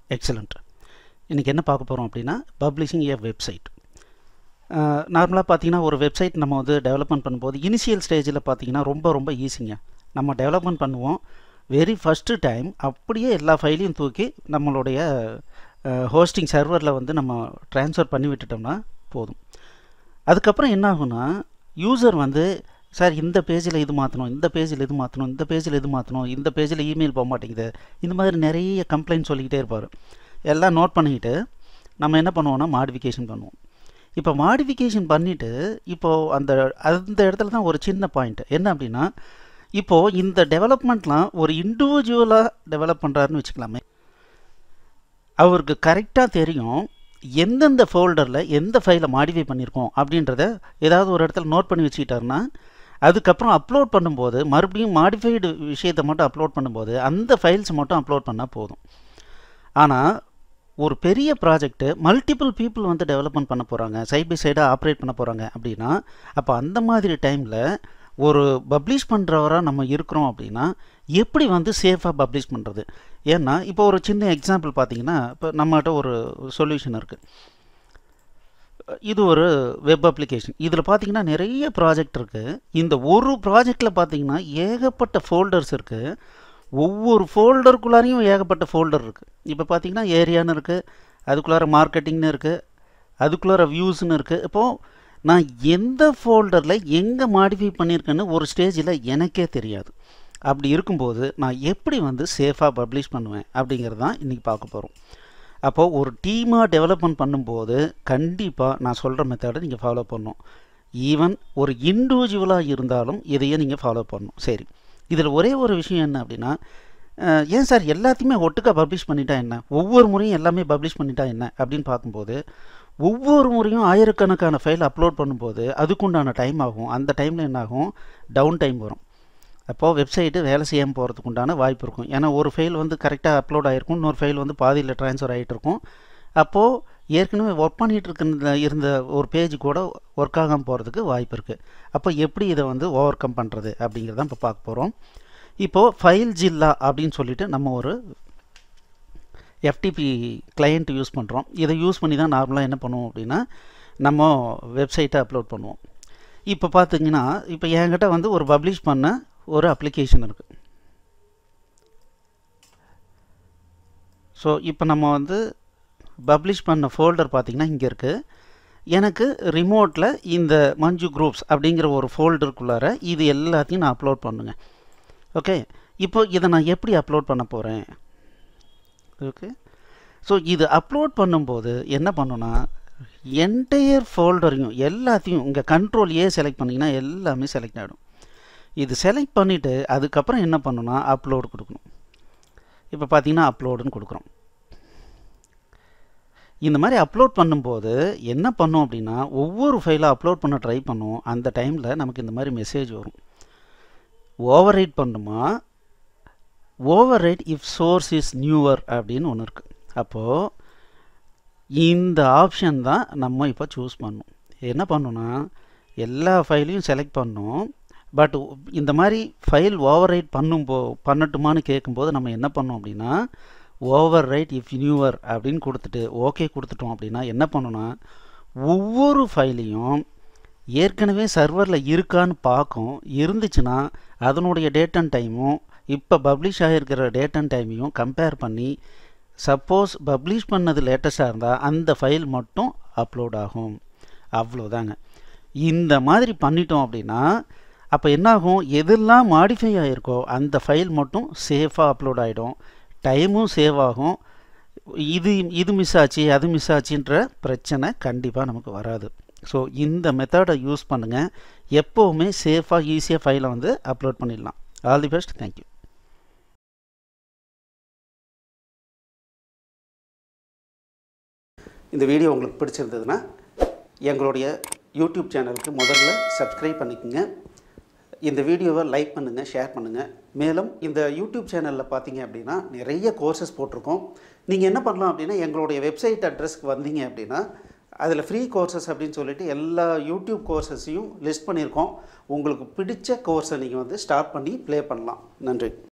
excellent இன்றைக்கி என்ன பார்க்க போகிறோம் அப்படின்னா பப்ளிஷிங் ஏ வெப்சைட் நார்மலாக பார்த்தீங்கன்னா ஒரு வெப்சைட் நம்ம வந்து டெவலப்மெண்ட் பண்ணும்போது இனிஷியல் ஸ்டேஜில் பார்த்தீங்கன்னா ரொம்ப ரொம்ப ஈஸிங்க நம்ம டெவலப்மெண்ட் பண்ணுவோம் வெரி ஃபஸ்ட்டு டைம் அப்படியே எல்லா ஃபைலையும் தூக்கி நம்மளுடைய ஹோஸ்டிங் சர்வரில் வந்து நம்ம ட்ரான்ஸ்ஃபர் பண்ணி விட்டுட்டோம்னா போதும் அதுக்கப்புறம் என்ன ஆகும்னா யூசர் வந்து சார் இந்த பேஜில் இது மாற்றணும் இந்த பேஜில் இது மாற்றணும் இந்த பேஜில் இது மாற்றணும் இந்த பேஜில் இமெயில் போக மாட்டேங்குது இந்த மாதிரி நிறைய கம்ப்ளைண்ட் சொல்லிக்கிட்டே இருப்பார் எல்லாம் நோட் பண்ணிக்கிட்டு நம்ம என்ன பண்ணுவோம்னா மாடிஃபிகேஷன் பண்ணுவோம் இப்போ மாடிஃபிகேஷன் பண்ணிவிட்டு இப்போது அந்த அந்த இடத்துல தான் ஒரு சின்ன பாயிண்ட் என்ன அப்படின்னா இப்போது இந்த டெவலப்மெண்ட்லாம் ஒரு இண்டிவிஜுவலாக டெவலப் பண்ணுறாருன்னு வச்சுக்கலாமே அவருக்கு கரெக்டாக தெரியும் எந்தெந்த ஃபோல்டரில் எந்த ஃபைலை மாடிஃபை பண்ணியிருக்கோம் அப்படின்றத ஏதாவது ஒரு இடத்துல நோட் பண்ணி வச்சுக்கிட்டாருன்னா அதுக்கப்புறம் அப்லோட் பண்ணும்போது மறுபடியும் மாடிஃபைடு விஷயத்தை மட்டும் அப்லோட் பண்ணும்போது அந்த ஃபைல்ஸ் மட்டும் அப்லோட் பண்ணால் போதும் ஆனால் ஒரு பெரிய ப்ராஜெக்ட்டு மல்டிபிள் பீப்புள் வந்து டெவலப்மெண்ட் பண்ண போகிறாங்க சைட் பை சைடாக ஆப்ரேட் பண்ண போகிறாங்க அப்படின்னா அப்போ அந்த மாதிரி டைமில் ஒரு பப்ளிஷ் பண்ணுறவராக நம்ம இருக்கிறோம் அப்படின்னா எப்படி வந்து சேஃபாக பப்ளிஷ் பண்ணுறது ஏன்னா இப்போ ஒரு சின்ன எக்ஸாம்பிள் பார்த்தீங்கன்னா இப்போ நம்மகிட்ட ஒரு சொல்யூஷன் இருக்குது இது ஒரு வெப் அப்ளிகேஷன் இதில் பார்த்தீங்கன்னா நிறைய ப்ராஜெக்ட் இருக்குது இந்த ஒரு ப்ராஜெக்டில் பார்த்தீங்கன்னா ஏகப்பட்ட ஃபோல்டர்ஸ் இருக்குது ஒவ்வொரு ஃபோல்டருக்குள்ளாரையும் ஏகப்பட்ட ஃபோல்டர் இருக்குது இப்போ பார்த்தீங்கன்னா ஏரியான்னு இருக்குது அதுக்குள்ளார மார்க்கெட்டிங்னு இருக்குது அதுக்குள்ளார வியூஸ்னு இருக்குது இப்போது நான் எந்த ஃபோல்டரில் எங்கே மாடிஃபை பண்ணியிருக்கேன்னு ஒரு ஸ்டேஜில் எனக்கே தெரியாது அப்படி இருக்கும்போது நான் எப்படி வந்து சேஃபாக பப்ளிஷ் பண்ணுவேன் அப்படிங்கிறது தான் இன்றைக்கி பார்க்க போகிறோம் அப்போது ஒரு டீமாக டெவலப்மெண்ட் பண்ணும்போது கண்டிப்பாக நான் சொல்கிற மெத்தடை நீங்கள் ஃபாலோ பண்ணணும் ஈவன் ஒரு இண்டிவிஜுவலாக இருந்தாலும் இதையே நீங்கள் ஃபாலோ பண்ணணும் சரி இதில் ஒரே ஒரு விஷயம் என்ன அப்படின்னா ஏன் சார் எல்லாத்தையுமே ஒட்டுக்கா பப்ளிஷ் பண்ணிட்டா என்ன ஒவ்வொரு முறையும் எல்லாமே பப்ளிஷ் பண்ணிட்டா என்ன அப்படின்னு பார்க்கும்போது ஒவ்வொரு முறையும் ஆயிரக்கணக்கான ஃபைல் அப்லோட் பண்ணும்போது அதுக்குண்டான டைம் ஆகும் அந்த டைமில் என்ன ஆகும் டவுன் டைம் வரும் அப்போது வெப்சைட்டு வேலை செய்யாமல் போகிறதுக்கு உண்டான வாய்ப்பு இருக்கும் ஏன்னா ஒரு ஃபைல் வந்து கரெக்டாக அப்லோட் ஆகிருக்கும் இன்னொரு ஃபைல் வந்து பாதியில் ட்ரான்ஸ்ஃபர் ஆகிட்டு இருக்கும் அப்போது ஏற்கனவே ஒர்க் பண்ணிகிட்டு இருக்க இருந்த ஒரு பேஜ் கூட ஒர்க் ஆகாமல் போகிறதுக்கு வாய்ப்பு இருக்குது அப்போ எப்படி இதை வந்து ஓவர் கம் பண்ணுறது அப்படிங்கிறத இப்போ பார்க்க போகிறோம் இப்போது ஃபைல் ஜில்லா அப்படின்னு சொல்லிட்டு நம்ம ஒரு எஃப்டிபி கிளையண்ட் யூஸ் பண்ணுறோம் இதை யூஸ் பண்ணி தான் நார்மலாக என்ன பண்ணுவோம் அப்படின்னா நம்ம வெப்சைட்டை அப்லோட் பண்ணுவோம் இப்போ பார்த்தீங்கன்னா இப்போ என்கிட்ட வந்து ஒரு பப்ளிஷ் பண்ண ஒரு அப்ளிகேஷன் இருக்குது ஸோ இப்போ நம்ம வந்து பப்ளிஷ் பண்ண ஃபோல்டர் பார்த்திங்கன்னா இங்கே இருக்குது எனக்கு ரிமோட்டில் இந்த மஞ்சு குரூப்ஸ் அப்படிங்கிற ஒரு ஃபோல்டருக்குள்ளார இது எல்லாத்தையும் நான் அப்லோட் பண்ணுங்க ஓகே இப்போ இதை நான் எப்படி அப்லோட் பண்ண போகிறேன் ஓகே ஸோ இது அப்லோட் பண்ணும்போது என்ன பண்ணுன்னா என்டையர் ஃபோல்டரையும் எல்லாத்தையும் இங்கே கண்ட்ரோல் ஏ செலக்ட் பண்ணிங்கன்னா எல்லாமே செலக்ட் ஆகிடும் இது செலக்ட் பண்ணிவிட்டு அதுக்கப்புறம் என்ன பண்ணணும்னா அப்லோடு கொடுக்கணும் இப்போ பார்த்தீங்கன்னா அப்லோடுன்னு கொடுக்குறோம் இந்த மாதிரி அப்லோட் பண்ணும்போது என்ன பண்ணோம் அப்படின்னா ஒவ்வொரு ஃபைலை அப்லோட் பண்ண ட்ரை பண்ணும் அந்த டைமில் நமக்கு இந்த மாதிரி மெசேஜ் வரும் ஓவர் ரைட் பண்ணுமா overwrite if source is newer அப்படின்னு ஒன்று இருக்குது அப்போது இந்த ஆப்ஷன் தான் நம்ம இப்போ சூஸ் பண்ணணும் என்ன பண்ணணும்னா எல்லா ஃபைலையும் செலக்ட் பண்ணோம் பட் இந்த மாதிரி ஃபைல் ஓவர் ரைட் பண்ணும் போ பண்ணட்டுமான்னு கேட்கும்போது நம்ம என்ன பண்ணோம் அப்படின்னா ஓவர் ரைட் இஃப் நியூவர் அப்படின்னு கொடுத்துட்டு ஓகே கொடுத்துட்டோம் அப்படின்னா என்ன பண்ணணும்னா ஒவ்வொரு ஃபைலையும் ஏற்கனவே சர்வரில் இருக்கான்னு பார்க்கும் இருந்துச்சுன்னா அதனுடைய டேட் அண்ட் டைமும் இப்போ பப்ளிஷ் ஆகிருக்கிற டேட் அண்ட் டைமையும் கம்பேர் பண்ணி சப்போஸ் பப்ளிஷ் பண்ணது லேட்டஸ்ட்டாக இருந்தால் அந்த ஃபைல் மட்டும் அப்லோட் ஆகும் அவ்வளோதாங்க இந்த மாதிரி பண்ணிட்டோம் அப்படின்னா அப்போ என்னாகும் எதெல்லாம் மாடிஃபை ஆகிருக்கோ அந்த ஃபைல் மட்டும் சேஃபாக அப்லோட் ஆகிடும் டைமும் சேவ் ஆகும் இது இது மிஸ் ஆச்சு அது மிஸ் ஆச்சுன்ற பிரச்சனை கண்டிப்பாக நமக்கு வராது ஸோ இந்த மெத்தடை யூஸ் பண்ணுங்கள் எப்போவுமே சேஃபாக ஈஸியாக ஃபைலை வந்து அப்லோட் பண்ணிடலாம் ஆல் தி பெஸ்ட் தேங்க்யூ இந்த வீடியோ உங்களுக்கு பிடிச்சிருந்ததுன்னா எங்களுடைய யூடியூப் சேனலுக்கு முதல்ல சப்ஸ்கிரைப் பண்ணிக்கோங்க இந்த வீடியோவை லைக் பண்ணுங்கள் ஷேர் பண்ணுங்கள் மேலும் இந்த யூடியூப் சேனலில் பார்த்தீங்க அப்படின்னா நிறைய கோர்சஸ் போட்டிருக்கோம் நீங்கள் என்ன பண்ணலாம் அப்படின்னா எங்களுடைய வெப்சைட் அட்ரஸ்க்கு வந்தீங்க அப்படின்னா அதில் ஃப்ரீ கோர்சஸ் அப்படின்னு சொல்லிட்டு எல்லா யூடியூப் கோர்சஸையும் லிஸ்ட் பண்ணியிருக்கோம் உங்களுக்கு பிடிச்ச கோர்ஸை நீங்கள் வந்து ஸ்டார்ட் பண்ணி ப்ளே பண்ணலாம் நன்றி